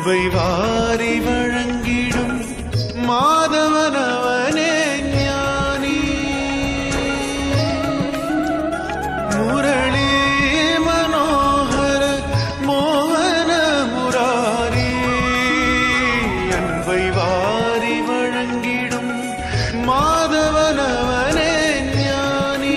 அன்பை வாரி வழங்கிடும் மாதவனவனே ஞானி முரளி மனோகர மோகன முராரி அன்பை வாரி வழங்கிடும் மாதவனவனே ஞானி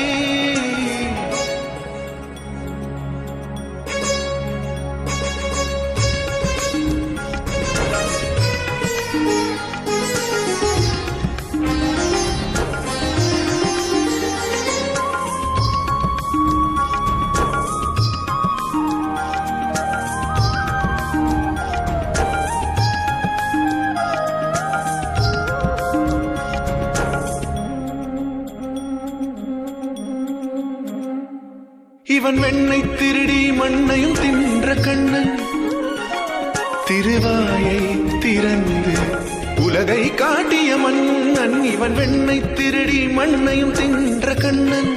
இவன் வெண்ணை திருடி மண்ணையும் தின்ற கண்ணன் திருவாயை திறந்து உலகை காட்டிய மன்னன் இவன் வெண்ணை திருடி மண்ணையும் தின்ற கண்ணன்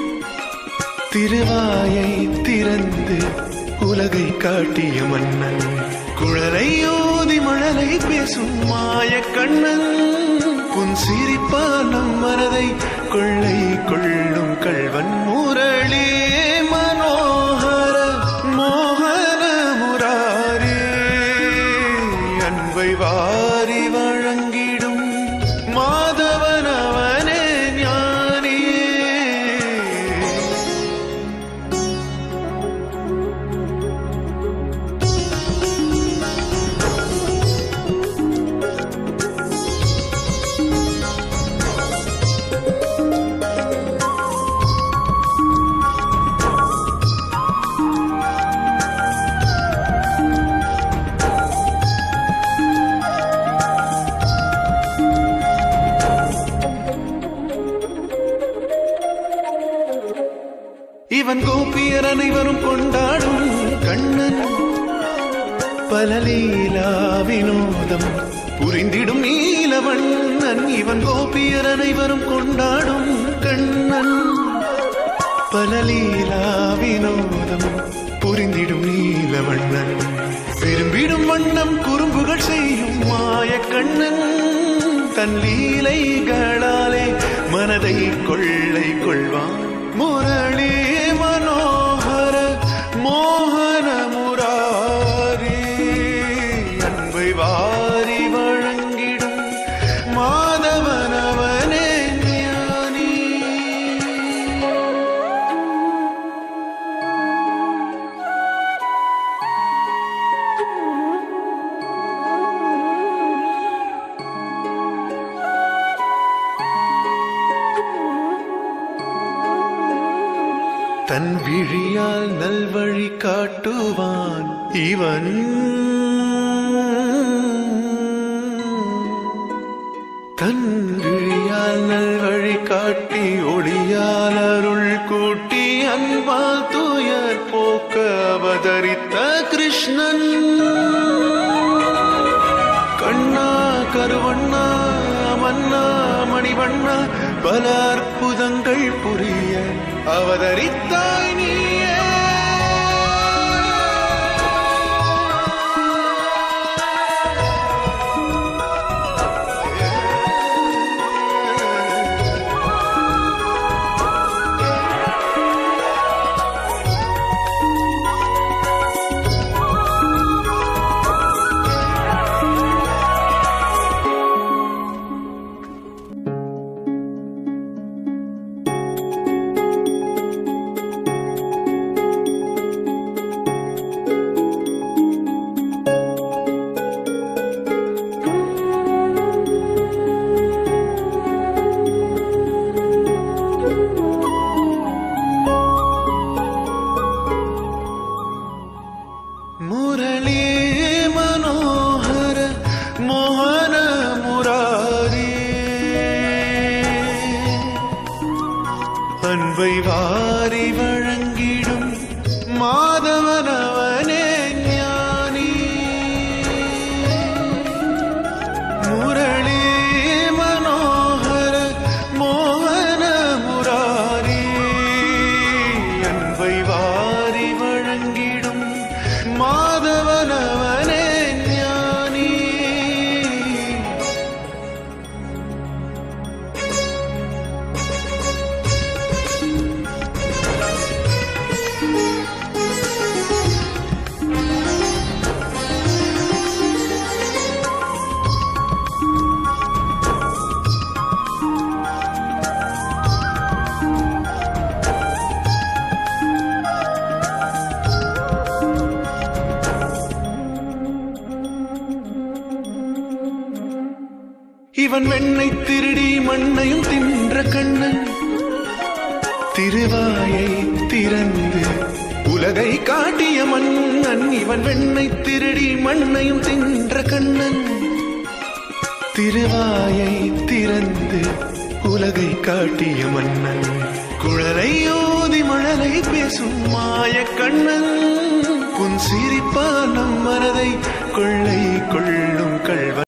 திருவாயை திறந்து உலகை காட்டிய மன்னன் குழலை ஓதி மழலை பேசும் மாய கண்ணன் உன் சிரிப்பால் நம் மனதை கொள்ளை கொள்ளும் கள்வன் முரளி மனோகர மோகன முராரி அன்பை வாரி வழங்கிடும் மாதவனவனே ஞானியே இவன் கோபியர் அனைவரும் கொண்டாடும் கண்ணன் பலலீலா வினோதம் புரிந்திடும் நீலவண்ணன் இவன் கோபியர் அனைவரும் கொண்டாடும் கண்ணன் பலலீலா வினோதம் புரிந்திடும் நீலவண்ணன் விரும்பிடும் வண்ணம் குறும்புகள் செய்யும் மாய கண்ணன் தன் லீலைகளாலே மனதை கொள்ளை கொள்வான் முரளி மனோகர மோகன முராரி அன்பை வாரி வழங்கிடும் மாதவனவனே ஞானி தன் விழியால் நல்வழி காட்டுவான் இவன் தன் விழியால் நல்வழி காட்டி ஒளியால் அருள் கூட்டி அன்பால் துயர் போக்க அவதரித்த கிருஷ்ணன் கண்ணா கருவண்ணா மன்னா மணிவண்ணா பல அற்புதங்கள் புரிய அவதரித்தாய் நீயே முரளி மனோகர மோகன முராரி அன்பை வாரி வழங்கிடும் மாதவனவனே ஞானி முரளி மனோகர மோகன முராரி அன்பை வாரி வழங்கிடும் மாதவனவனே இவன் வெண்ணை திருடி மண்ணையும் தின்ற கண்ணன் திருவாயை திறந்து உலகை காட்டிய மன்னன் இவன் வெண்ணை திருடி மண்ணையும் தின்ற கண்ணன் திருவாயை திறந்து உலகை காட்டிய மன்னன் குழலை ஓதி மழலை பேசும் மாய கண்ணன் உன் சிரிப்பா நம் மனதை கொள்ளை கொள்ளும் கள்வன்